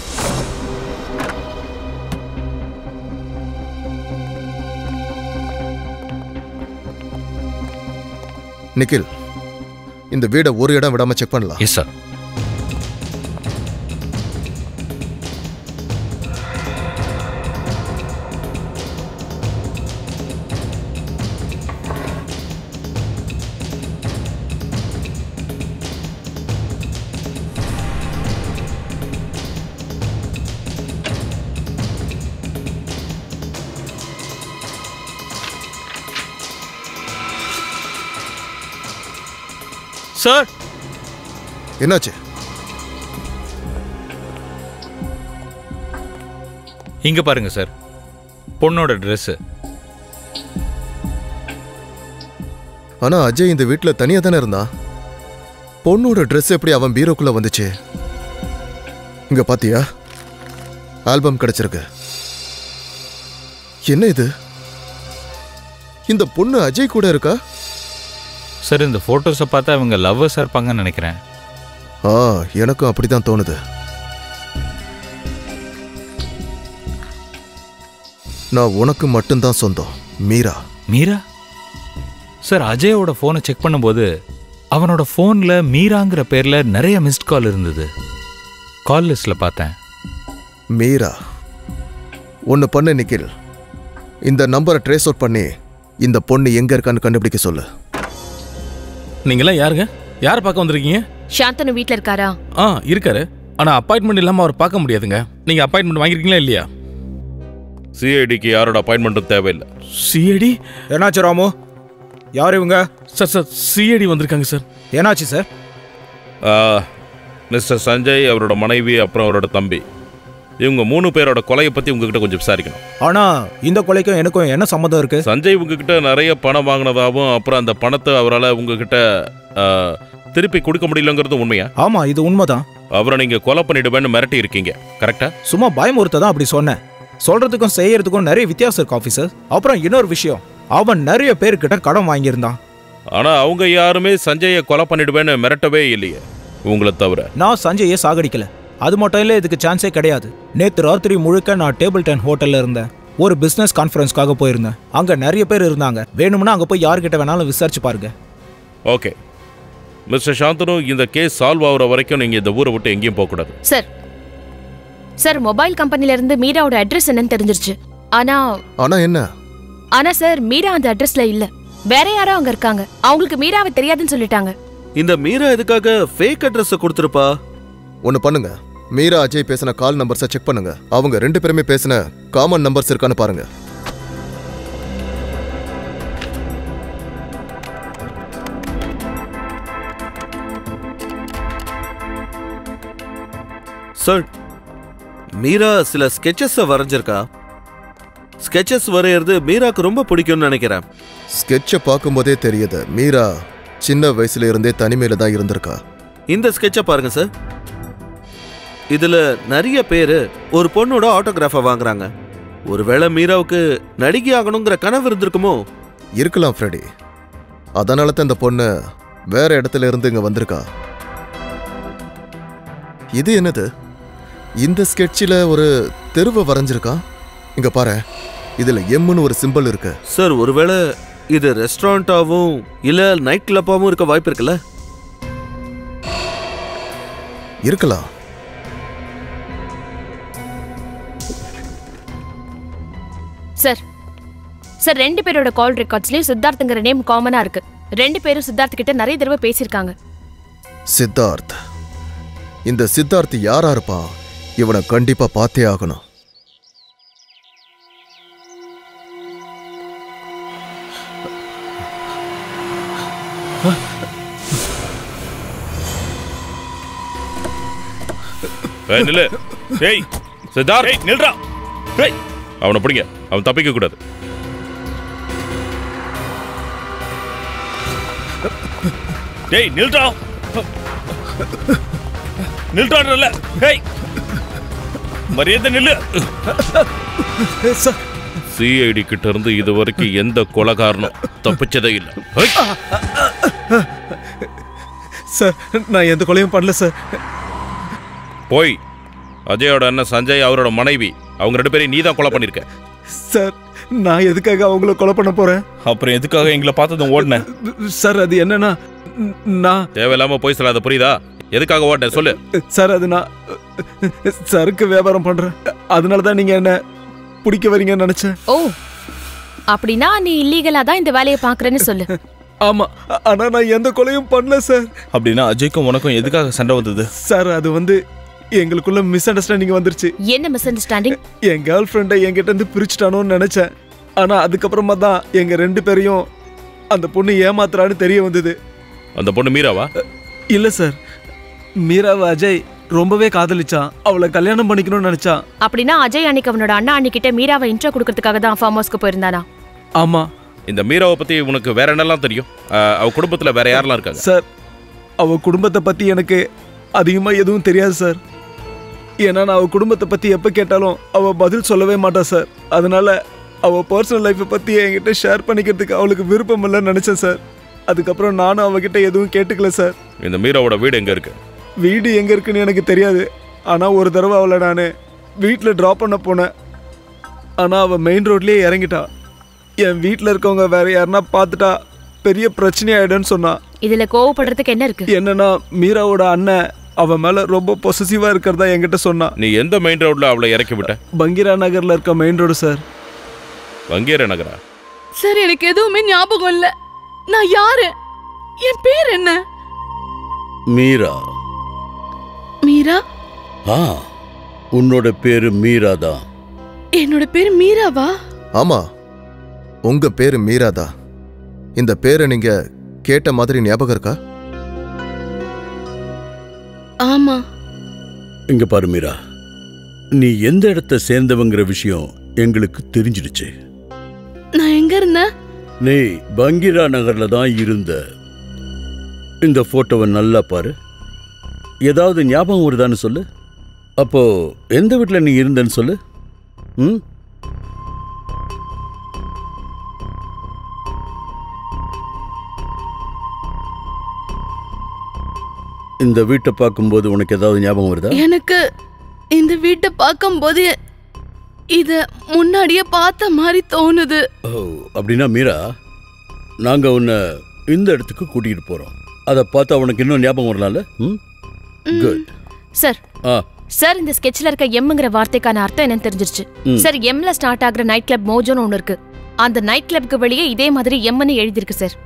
நிக்கில் இந்த வீடை ஒரு இடம் விடாம செக் பண்ணலாம் எஸ் சார் சார் என்னாச்சு இங்க பாருங்க சார் பொண்ணோட ட்ரெஸ் ஆனா அஜய் இந்த வீட்ல தனியா தானே இருந்தான் பொண்ணோட ட்ரெஸ் எப்படி அவன் பீரோக்குள்ள வந்துச்சு இங்க பாத்தியா ஆல்பம் கிடைச்சிருக்கு என்ன இது இந்த பொண்ணு அஜய் கூட இருக்கா சார் இந்த போட்டோஸை பார்த்தா இவங்க லவ்வர்ஸாக இருப்பாங்கன்னு நினைக்கிறேன் ஆ எனக்கும் அப்படிதான் தோணுது நான் உனக்கு மட்டும்தான் சொந்தம் மீரா மீரா சார் அஜயோட ஃபோனை செக் பண்ணும்போது அவனோட ஃபோனில் மீராங்கிற பேரில் நிறைய மிஸ்ட் கால் இருந்தது கால் லிஸ்ட்டில் பார்த்தேன் மீரா ஒன்று பண்ணு நிக்கில் இந்த நம்பரை ட்ரேஸ் அவுட் பண்ணி இந்த பொண்ணு எங்க இருக்கான்னு கண்டுபிடிக்க சொல்லு நீங்களாம் யாருங்க யார் பார்க்க வந்திருக்கீங்க சாந்தனு வீட்ல இருக்காரா ஆ இருக்காரு ஆனா அப்பாயின்மெண்ட் இல்லாம அவர் பார்க்க முடியாதுங்க நீங்க அப்பாயின்மெண்ட் வாங்கிருக்கீங்களா இல்லையா சிஐடிக்கு யாரோட அப்பாயின்மெண்ட்டும் தேவையில்லை சிஐடி என்னாச்சு ராமு யார் இவங்க சார் சார் சிஐடி வந்திருக்காங்க சார் என்னாச்சு சார் மிஸ்டர் சஞ்சய் அவரோட மனைவி அப்புறம் அவரோட தம்பி இவங்க மூணு பேரோட கொலையை பற்றி உங்ககிட்ட கொஞ்சம் விசாரிக்கணும் ஆனா இந்த கொலைக்கும் எனக்கும் என்ன சம்மந்தம் இருக்கு சஞ்சய் உங்ககிட்ட நிறைய பணம் வாங்கினதாகவும் அப்புறம் அந்த பணத்தை அவரால் உங்ககிட்ட ஆ, திருப்பி கொடுக்க முடியலங்கிறது உண்மையா ஆமா இது உண்மைதான் அவரை நீங்கள் கொலை பண்ணிடுவேன்னு மிரட்டி இருக்கீங்க கரெக்டா சும்மா பயமுறுத்த தான் அப்படி சொன்னேன் சொல்றதுக்கும் செய்யறதுக்கும் நிறைய வித்தியாசம் இருக்கு ஆஃபீஸர் அப்புறம் இன்னொரு விஷயம் அவன் நிறைய பேர்கிட்ட கடன் வாங்கியிருந்தான் ஆனால் அவங்க யாருமே சஞ்சயை கொலை பண்ணிடுவேன்னு மிரட்டவே இல்லையே உங்களை தவிர நான் சஞ்சயை சாகடிக்கல அது மட்டும் இல்லை இதுக்கு சான்ஸே கிடையாது நேத்து ராத்திரி முழுக்க நான் டேபிள் டென் ஹோட்டல்ல இருந்தேன் ஒரு பிசினஸ் கான்ஃபரன்ஸ்க்காக போயிருந்தேன் அங்க நிறைய பேர் இருந்தாங்க வேணும்னா அங்க போய் யார்கிட்ட வேணாலும் விசாரிச்சு பாருங்க ஓகே மிஸ்டர் சாந்தனு இந்த கேஸ் சால்வ் ஆகுற வரைக்கும் நீங்கள் இந்த ஊரை விட்டு எங்கேயும் போகக்கூடாது சார் சார் மொபைல் கம்பெனில இருந்து மீராவோட அட்ரஸ் என்னன்னு தெரிஞ்சிருச்சு ஆனா ஆனா என்ன ஆனா சார் மீரா அந்த அட்ரஸ்ல இல்ல வேற யாரோ அங்க இருக்காங்க அவங்களுக்கு மீராவை தெரியாதுன்னு சொல்லிட்டாங்க இந்த மீரா எதுக்காக ஃபேக் அட்ரஸ் கொடுத்துருப்பா ஒன்று பண்ணுங்க மீரா அஜய் பேசின கால் நம்பர்ஸை செக் பண்ணுங்க அவங்க ரெண்டு பேருமே பேசின காமன் நம்பர்ஸ் இருக்கான்னு பாருங்க சார் மீரா சில ஸ்கெச்சஸை வரைஞ்சிருக்கா ஸ்கெச்சஸ் வரையறது மீராக்கு ரொம்ப பிடிக்கும்னு நினைக்கிறேன் ஸ்கெட்சை பார்க்கும்போதே தெரியுது மீரா சின்ன வயசுல இருந்தே தனிமையில தான் இருந்திருக்கா இந்த ஸ்கெட்சை பாருங்க சார் இதுல நிறைய பேர் ஒரு பொண்ணோட ஆட்டோகிராஃபை வாங்குறாங்க ஒருவேளை மீராவுக்கு நடிகை ஆகணுங்கிற கனவு இருந்திருக்குமோ இருக்கலாம் ஃப்ரெடி அதனால தான் இந்த பொண்ணு வேற இடத்துல இருந்து இங்க வந்திருக்கா இது என்னது இந்த ஸ்கெட்சில் ஒரு தெருவை வரைஞ்சிருக்கா இங்க பாரு இதுல எம்னு ஒரு சிம்பிள் இருக்கு சார் ஒருவேளை இது ரெஸ்டாரண்டாவும் இல்ல நைட் கிளப்பாவும் இருக்க வாய்ப்பு இருக்குல்ல இருக்கலாம் சார் சார் ரெண்டு பேரோட கால் ரெக்கார்ட்ஸ்லயும் சித்தார்த்துங்கிற நேம் காமனா இருக்கு ரெண்டு பேரும் சித்தார்த் கிட்ட நிறைய தடவை பேசியிருக்காங்க சித்தார்த் இந்த சித்தார்த் யாரா இருப்பான் இவனை கண்டிப்பா பார்த்தே ஆகணும் ஏய், நில்லு ஏய் சித்தார்த் ஏய் நில்றா ஏய் அவனை பிடிங்க அவன் தப்பிக்க கூடாது டேய் நில்றா நில்றான்றல ஹேய் மரியாதை நில்லு சிஐடி கிட்ட இருந்து இது வரைக்கும் எந்த கொலகாரனும் தப்பிச்சதே இல்லை ஏய், சார் நான் எந்த கொலையும் பண்ணல சார் போய் அஜயோட அண்ணன் சஞ்சய் அவரோட மனைவி அவங்க ரெண்டு பேரையும் நீ தான் கொலை பண்ணிருக்க சார் நான் எதுக்காக அவங்கள கொலை பண்ண போறேன் அப்புறம் எதுக்காக எங்களை பார்த்ததும் ஓடினேன் சார் அது என்னன்னா நான் தேவையில்லாம போய் சொல்லாத புரியுதா எதுக்காக ஓட்ட சொல்லு சார் அது நான் சரக்கு வியாபாரம் பண்றேன் அதனால தான் நீங்க என்ன பிடிக்க வரீங்கன்னு நினைச்சேன் ஓ அப்படின்னா நீ இல்லீகலா தான் இந்த வேலையை பாக்குறேன்னு சொல்லு ஆமா ஆனா நான் எந்த கொலையும் பண்ணல சார் அப்படின்னா அஜய்க்கும் உனக்கும் எதுக்காக சண்டை வந்தது சார் அது வந்து எங்களுக்குள்ள மிஸ் அண்டர்ஸ்டாண்டிங் வந்துருச்சு என்ன மிஸ் அண்டர்ஸ்டாண்டிங் என் கேர்ள் ஃப்ரெண்டை என்கிட்ட இருந்து பிரிச்சுட்டானோன்னு நினைச்சேன் ஆனா அதுக்கப்புறமா தான் எங்க ரெண்டு பேரையும் அந்த பொண்ணு ஏமாத்துறான்னு தெரிய வந்தது அந்த பொண்ணு மீராவா இல்ல சார் மீராவை அஜய் ரொம்பவே காதலிச்சான் அவளை கல்யாணம் பண்ணிக்கணும்னு நினைச்சான் அப்படின்னா அஜய் அன்னைக்கு அவனோட அண்ணா அன்னிக்கிட்ட மீராவை இன்ட்ரோ கொடுக்கறதுக்காக தான் ஃபார்ம் ஹவுஸ்க்கு போயிருந்தானா ஆமா இந்த மீராவை பத்தி உனக்கு வேற என்னெல்லாம் தெரியும் அஹ், அவ குடும்பத்துல வேற யாரெல்லாம் இருக்காங்க சார் அவ குடும்பத்தை பத்தி எனக்கு அதிகமா எதுவும் தெரியாது சார் ஏன்னா நான் அவ குடும்பத்தை பத்தி எப்ப கேட்டாலும் அவ பதில் சொல்லவே மாட்டா சார் அதனால அவ பர்சனல் லைஃப்பை பத்தி என்கிட்ட ஷேர் பண்ணிக்கிறதுக்கு அவளுக்கு விருப்பம் இல்லைன்னு நினைச்சேன் சார் அதுக்கப்புறம் நானும் அவகிட்ட எதுவும் கேட்டுக்கல சார் இந்த மீராவோட வீடு எங்க இருக்கு வீடு எங்க இருக்குன்னு எனக்கு தெரியாது ஆனா ஒரு தடவை அவளை நான் வீட்டில் ட்ராப் பண்ண போனேன் ஆனா அவ மெயின் ரோட்லயே இறங்கிட்டா என் வீட்டில் இருக்கவங்க வேற யாருன்னா பார்த்துட்டா பெரிய பிரச்சனை ஆயிடும்னு சொன்னா இதுல கோவப்படுறதுக்கு என்ன இருக்கு என்னன்னா மீராவோட அண்ணன் அவன் மேல ரொம்ப பொசசிவா இருக்கிறதா என்கிட்ட சொன்னான் நீ எந்த மெயின் ரோட்ல அவளை இறக்கி விட்ட பங்கீரா நகர்ல இருக்க மெயின் ரோடு சார் வங்கேர நகரா சார் எனக்கு எதுவுமே ஞாபகம் இல்ல நான் யாரு என் பேர் என்ன மீரா மீரா ஆ உன்னோட பேரு மீரா தான் என்னோட பேர் மீராவா ஆமா உங்க பேரு மீராதா இந்த பேரை நீங்க கேட்ட மாதிரி ஞாபகம் இருக்கா ஆமா இங்க பாரு மீரா நீ எந்த இடத்த சேர்ந்தவங்கிற விஷயம் எங்களுக்கு தெரிஞ்சிடுச்சு நான் எங்க இருந்தேன் நீ பங்கீரா நகர்ல தான் இருந்த இந்த போட்டோவை நல்லா பாரு ஏதாவது ஞாபகம் வருதான்னு சொல்லு அப்போ எந்த வீட்டில் நீ இருந்தேன்னு சொல்லு ம் இந்த வீட்டை பார்க்கும்போது உனக்கு ஏதாவது ஞாபகம் வருதா எனக்கு இந்த வீட்டை பார்க்கும்போது இத முன்னாடியே பார்த்த மாதிரி தோணுது ஓ அப்படின்னா மீரா நாங்க உன்னை இந்த இடத்துக்கு கூட்டிகிட்டு போறோம் அதை பார்த்தா உனக்கு இன்னும் ஞாபகம் வரலாம்ல ம் குட் சார் ஆ சார் இந்த ஸ்கெட்ச்ல இருக்க எம்ங்கிற வார்த்தைக்கான அர்த்தம் என்னன்னு தெரிஞ்சிருச்சு ம். சார் எம்ல ஸ்டார்ட் ஆகுற நைட் கிளப் மோஜோன்னு ஒன்று இருக்கு அந்த நைட் கிளப்க்கு வெளியே இதே மாதிரி எம்னு எழுதியிருக்கு சார்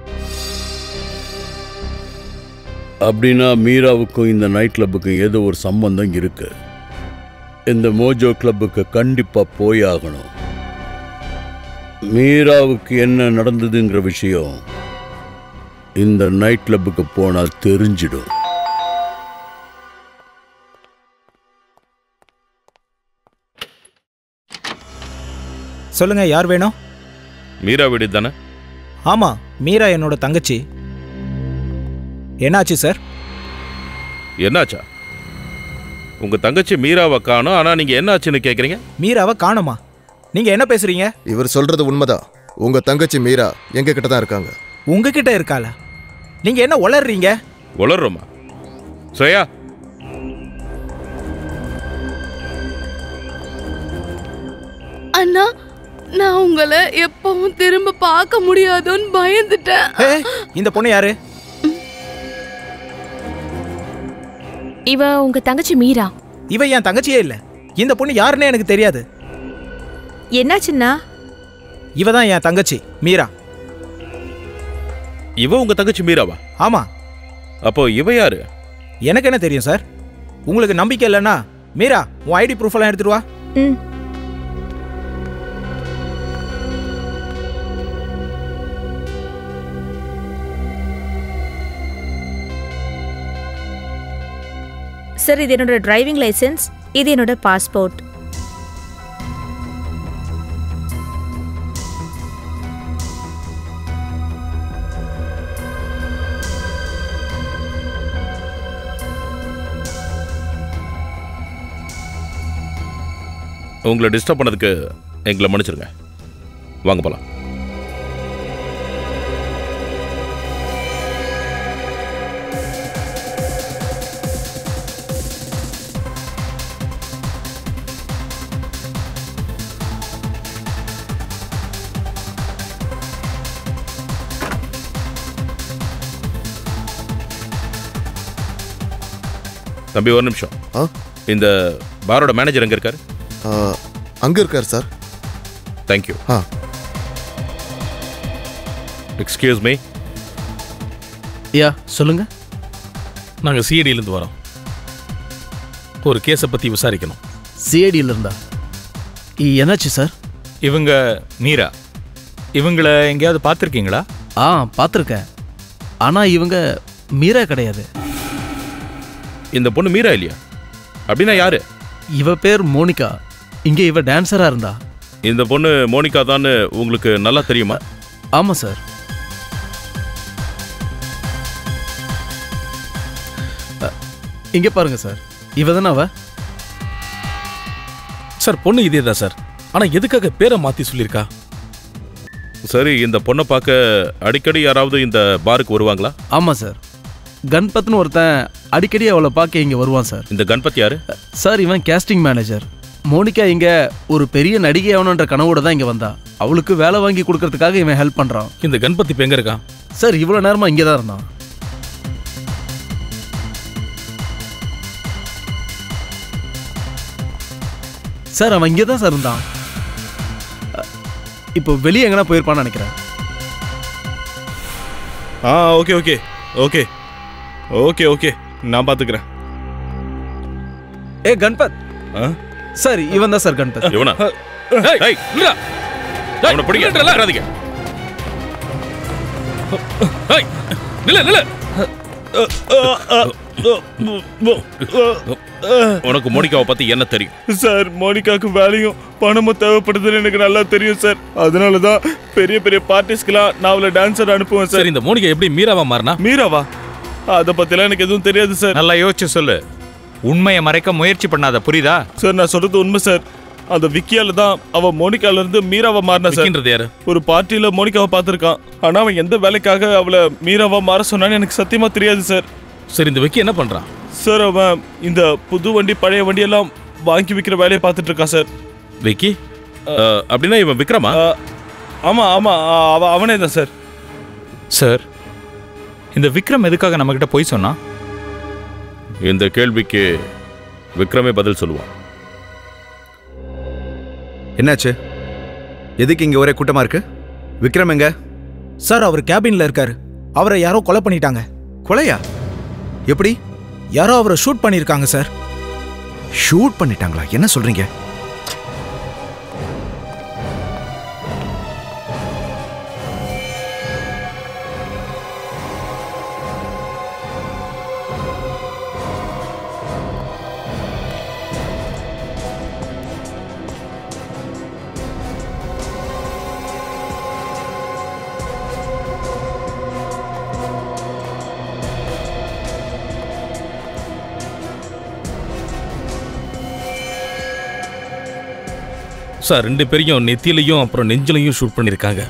அப்படின்னா மீராவுக்கும் இந்த நைட் கிளப்புக்கும் ஏதோ ஒரு சம்பந்தம் இருக்கு இந்த மோஜோ கிளப்புக்கு கண்டிப்பா போய் ஆகணும் மீராவுக்கு என்ன நடந்ததுங்கிற விஷயம் இந்த நைட் கிளப்புக்கு போனா தெரிஞ்சிடும் சொல்லுங்க யார் வேணும் மீரா வீடு தானே ஆமா மீரா என்னோட தங்கச்சி என்னாச்சு சார் என்னாச்சா உங்க தங்கச்சி மீராவை காணோம் ஆனா நீங்க என்னாச்சுன்னு கேக்குறீங்க மீராவை காணுமா நீங்க என்ன பேசுறீங்க இவர் சொல்றது உண்மைதான் உங்க தங்கச்சி மீரா எங்க கிட்ட தான் இருக்காங்க உங்ககிட்ட இருக்காள நீங்க என்ன உளறீங்க உளர்றோமா ஸ்ரேயா அண்ணா நான் உங்களை எப்பவும் திரும்ப பார்க்க முடியாதோன்னு பயந்துட்டேன் ஏய், இந்த பொண்ணு யாரு இவ உங்க தங்கச்சி மீரா இவ என் தங்கச்சியே இல்ல இந்த பொண்ணு யாருன்னே எனக்கு தெரியாது என்னாச்சுன்னா இவ தான் என் தங்கச்சி மீரா இவ உங்க தங்கச்சி மீராவா ஆமா அப்போ இவ யாரு எனக்கு என்ன தெரியும் சார் உங்களுக்கு நம்பிக்கை இல்லைன்னா மீரா உன் ஐடி ப்ரூஃப் எல்லாம் எடுத்துட்டு வா ம் சார் இது என்னோட டிரைவிங் லைசென்ஸ் இது என்னோட பாஸ்போர்ட் உங்களை டிஸ்டர்ப் பண்ணதுக்கு எங்களை மன்னிச்சிருங்க வாங்க போலாம் தம்பி ஒரு நிமிஷம் ஆ இந்த பாரோட மேனேஜர் எங்க இருக்காரு ஆ, அங்க இருக்கார் சார் தேங்க்யூ ஆ எக்ஸ்கியூஸ் மீ யா சொல்லுங்க நாங்கள் சிஐடியிலேருந்து வரோம் ஒரு கேஸை பற்றி விசாரிக்கணும் சிஐடியில் இருந்தா இ- என்னாச்சு சார் இவங்க மீரா இவங்கள எங்கேயாவது பார்த்துருக்கீங்களா ஆ பார்த்துருக்கேன் ஆனா இவங்க மீரா கிடையாது இந்த பொண்ணு மீரா இல்லையா அப்படின்னா யாரு இவ பேர் மோனிகா இங்க இவ டான்சரா இருந்தா இந்த பொண்ணு மோனிகா தான் உங்களுக்கு நல்லா தெரியுமா ஆமா சார் அ, இங்க பாருங்க சார் இவ தானே அவ சார் பொண்ணு இதே தான் சார் ஆனா எதுக்காக பேரை மாத்தி சொல்லியிருக்கா சரி இந்த பொண்ணை பார்க்க அடிக்கடி யாராவது இந்த பாருக்கு வருவாங்களா ஆமா சார் கண்பத்னு ஒருத்தன் அடிக்கடி அவளை பார்க்க இங்க வருவான் சார் இந்த கணபதி யாரு சார் இவன் கேஸ்டிங் மேனேஜர் மோனிகா இங்க ஒரு பெரிய நடிகை ஆகணுன்ற கனவோட தான் இங்க வந்தா அவளுக்கு வேலை வாங்கி கொடுக்கறதுக்காக இவன் ஹெல்ப் பண்றான் இந்த கணபதி இப்ப எங்க இருக்கான் சார் இவ்வளவு நேரமா இங்கே தான் இருந்தான் சார் அவன் இங்கே தான் சார் இருந்தான் அ, இப்போ வெளியே எங்கனா போயிருப்பான்னு நினைக்கிறேன் ஆ okay okay okay okay okay நான் பார்த்துக்கிறேன் ஏ கண்பத் சார் இவன் தான் சார் கண்பத் இவனா ஏய், அவனை பிடிங்க விட்டுறாதீங்க. நில்ல நில்ல உனக்கு மோனிகாவை பத்தி என்ன தெரியும் சார் மோனிகாக்கு வேலையும் பணமும் தேவைப்படுதுன்னு எனக்கு நல்லா தெரியும் சார் அதனால தான் பெரிய பெரிய பார்ட்டிஸ்க்கெல்லாம் நான் அவளை டான்ஸர் அனுப்புவேன் சார் சரி இந்த மோனிகா எப்படி மீராவா மாறினா மீராவா அதை பத்திலாம் எனக்கு எதுவும் தெரியாது சார் நல்லா யோசிச்சு சொல்லு உண்மையை மறைக்க முயற்சி பண்ணாத புரியுதா சார் நான் சொல்றது உண்மை சார் அந்த விக்கியால தான் அவன் மோனிகால இருந்து மீராவா மாறினா சார் விக்கின்றது யாரு? ஒரு பார்ட்டியில மோனிகாவை பார்த்திருக்கான் ஆனா அவன் எந்த வேலைக்காக அவளை மீராவா மாற சொன்னான்னு எனக்கு சத்தியமா தெரியாது சார் சரி இந்த விக்கி என்ன பண்றான் சார் அவன் இந்த புது வண்டி பழைய வண்டி எல்லாம் வாங்கி விற்கிற வேலையை பார்த்துட்டு இருக்கான் சார் விக்கி அஹ், அப்படின்னா இவன் விக்ரமா ஆமா ஆமா அவ அவனே தான் சார் சார் இந்த விக்ரம் எதுக்காக நம்மக்கிட்ட போய் சொன்னா இந்த கேள்விக்கு விக்ரமே பதில் சொல்லுவான் என்னாச்சு எதுக்கு இங்க ஒரே கூட்டமா இருக்கு விக்ரம் எங்க சார் அவர் கேபின்ல இருக்காரு அவரை யாரோ கொலை பண்ணிட்டாங்க கொலையா எப்படி யாரோ அவரை ஷூட் பண்ணியிருக்காங்க சார் ஷூட் பண்ணிட்டாங்களா என்ன சொல்றீங்க சார் ரெண்டு பேரையும் நெத்தியிலையும் அப்புறம் நெஞ்சிலையும் ஷூட் பண்ணியிருக்காங்க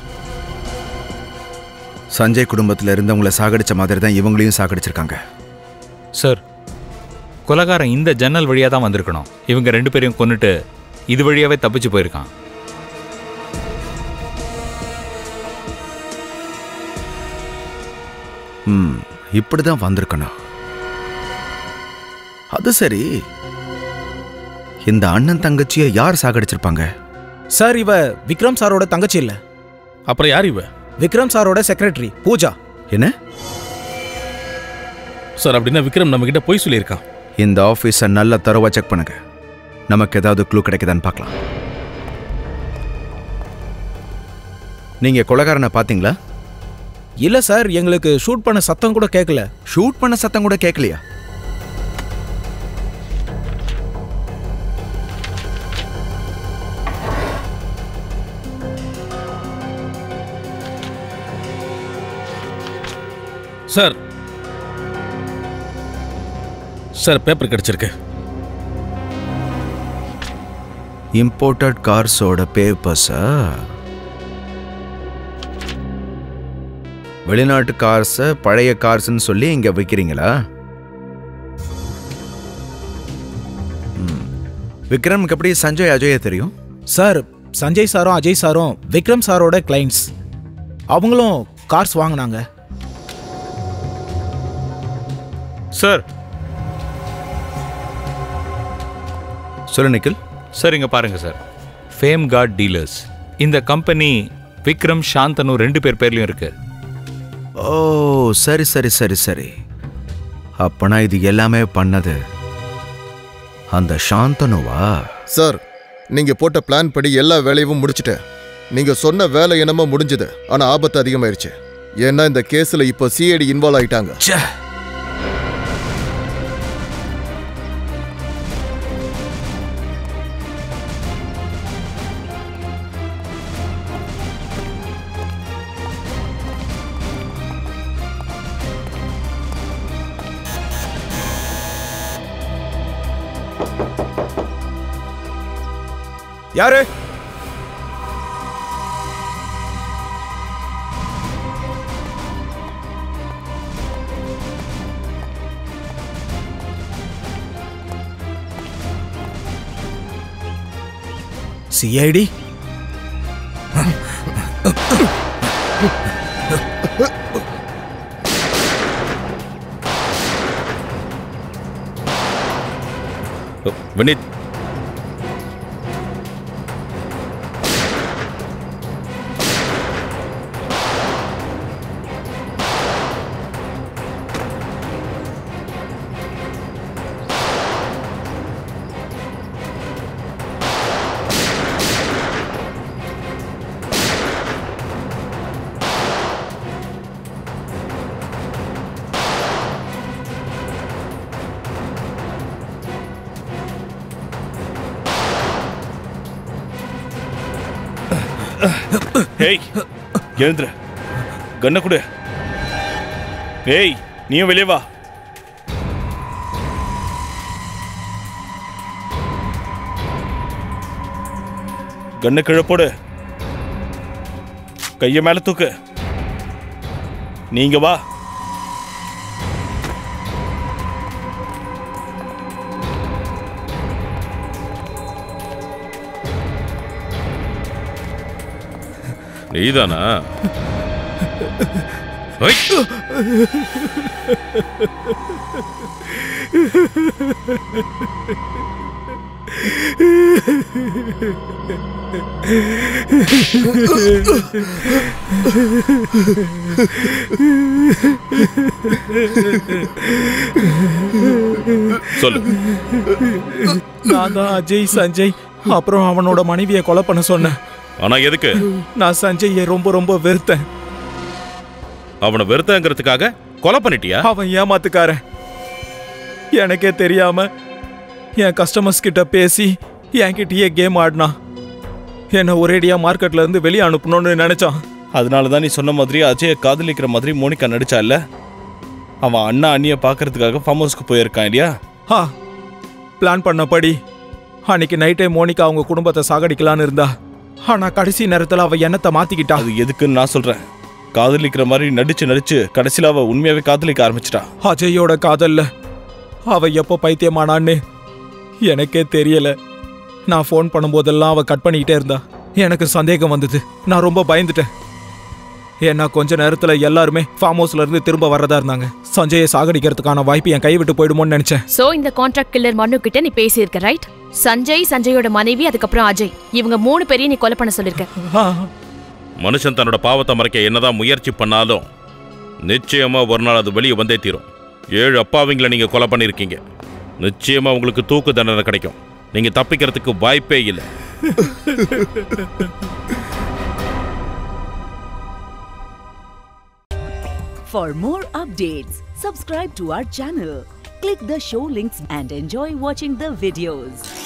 சஞ்சய் குடும்பத்துல இருந்தவங்கள சாகடிச்ச மாதிரி தான் இவங்களையும் சாகடிச்சிருக்காங்க சார் கொலகாரன் இந்த ஜன்னல் வழியாக தான் வந்திருக்கணும் இவங்க ரெண்டு பேரையும் கொன்னுட்டு இது வழியாவே தப்பிச்சு போயிருக்கான் ம் இப்படிதான் வந்திருக்கணும் அது சரி இந்த அண்ணன் தங்கச்சியை யார் சாகடிச்சிருப்பாங்க சார் இவ விக்ரம் சாரோட தங்கச்சி இல்ல அப்புறம் யார் இவ விக்ரம் சாரோட செக்ரட்டரி பூஜா என்ன சார் அப்படின்னா விக்ரம் நம்ம கிட்ட போய் சொல்லியிருக்கான் இந்த ஆஃபீஸை நல்லா தரவா செக் பண்ணுங்க நமக்கு ஏதாவது க்ளூ கிடைக்குதான்னு பார்க்கலாம் நீங்க கொலகாரனை பாத்தீங்களா இல்ல சார் எங்களுக்கு ஷூட் பண்ண சத்தம் கூட கேட்கல ஷூட் பண்ண சத்தம் கூட கேட்கலையா சார் சார் பேப்பர் கிடைச்சிருக்கு இம்போர்ட்டட் கார்ஸோட பேப்பர்ஸா வெளிநாட்டு கார்ஸை பழைய கார்ஸ்னு சொல்லி இங்க விற்கிறீங்களா ம். விக்ரமுக்கு எப்படி சஞ்சய் அஜய தெரியும் சார் சஞ்சய் சாரும் அஜய் சாரும் விக்ரம் சாரோட கிளைண்ட்ஸ் அவங்களும் கார்ஸ் வாங்கினாங்க சார் சொல்லு நிக்கில் சார் இங்க பாருங்க சார் ஃபேம் கார்ட் டீலர்ஸ் இந்த கம்பெனி விக்ரம் சாந்தனு ரெண்டு பேர் பேர்லயும் இருக்கு ஓ சரி சரி சரி சரி அப்பனா இது எல்லாமே பண்ணது அந்த சாந்தனுவா சார் நீங்க போட்ட பிளான் படி எல்லா வேலையும் முடிச்சிட்டேன் நீங்க சொன்ன வேலை என்னமோ முடிஞ்சது ஆனா ஆபத்து அதிகமாயிருச்சு ஏன்னா இந்த கேஸ்ல இப்போ சிஐடி இன்வால்வ் ஆயிட்டாங்க யாரு சிஐடி வினித் ஏய் எழுந்துரு கண்ணை கொடு ஏய் நீயும் வெளியே வா கண்ணு கீழே போடு கைய மேல தூக்கு நீங்க வா நீதானா ஐ! சொல்லு நான் தான் அஜய் சஞ்சய் அப்புறம் அவனோட மனைவியை கொலை பண்ண சொன்னேன் ஆனா எதுக்கு நான் சஞ்சயை ரொம்ப ரொம்ப வெறுத்தேன் அவனை வெறுத்தங்கிறதுக்காக கொலை பண்ணிட்டியா அவன் ஏமாத்துக்காரன் எனக்கே தெரியாம என் கஸ்டமர்ஸ் கிட்ட பேசி என்கிட்டயே கேம் ஆடினான் என்னை ஒரேடியா மார்க்கெட்ல இருந்து வெளியே அனுப்பணும்னு நினைச்சான் அதனால தான் நீ சொன்ன மாதிரி அஜய காதலிக்கிற மாதிரி மோனிகா நடிச்சா இல்ல அவன் அண்ணா அண்ணிய பார்க்கறதுக்காக ஃபார்ம் ஹவுஸ்க்கு போயிருக்கான் இல்லையா ஆ பிளான் பண்ணபடி அன்னைக்கு நைட்டே மோனிகா அவங்க குடும்பத்தை சாகடிக்கலான்னு இருந்தா ஆனா கடைசி நேரத்துல அவ எண்ணத்தை மாத்திக்கிட்டா அது எதுக்குன்னு நான் சொல்றேன் காதலிக்கிற மாதிரி நடிச்சு நடிச்சு கடைசியில் அவ உண்மையாவே காதலிக்க ஆரம்பிச்சிட்டா அஜயோட காதல்ல அவ எப்போ பைத்தியமானான்னு எனக்கே தெரியல நான் ஃபோன் பண்ணும்போதெல்லாம் அவ கட் பண்ணிக்கிட்டே இருந்தா எனக்கு சந்தேகம் வந்தது நான் ரொம்ப பயந்துட்டேன் ஏன்னா கொஞ்ச நேரத்துல எல்லாருமே ஃபார்ம் ஹவுஸ்ல இருந்து திரும்ப வர்றதா இருந்தாங்க சஞ்சயை சாகடிக்கிறதுக்கான வாய்ப்பு என் கை விட்டு போயிடுமோன்னு நினைச்சேன் சோ இந்த கான்ட்ராக்ட் கில்லர் மனு கிட்ட நீ பேசியிருக்க ரைட் சஞ்சய் சஞ்சயோட மனைவி அதுக்கப்புறம் அஜய் இவங்க மூணு பேரையும் நீ கொலை பண்ண சொல்லிருக்க மனுஷன் தன்னோட பாவத்தை மறைக்க என்னதான் முயற்சி பண்ணாலும் நிச்சயமா ஒரு நாள் அது வெளியே வந்தே தீரும் ஏழு அப்பாவிங்களை நீங்க கொலை பண்ணிருக்கீங்க நிச்சயமா உங்களுக்கு தூக்கு தண்டனை கிடைக்கும் நீங்க தப்பிக்கிறதுக்கு வாய்ப்பே இல்லை For more updates, subscribe to our channel, click the show links and enjoy watching the videos.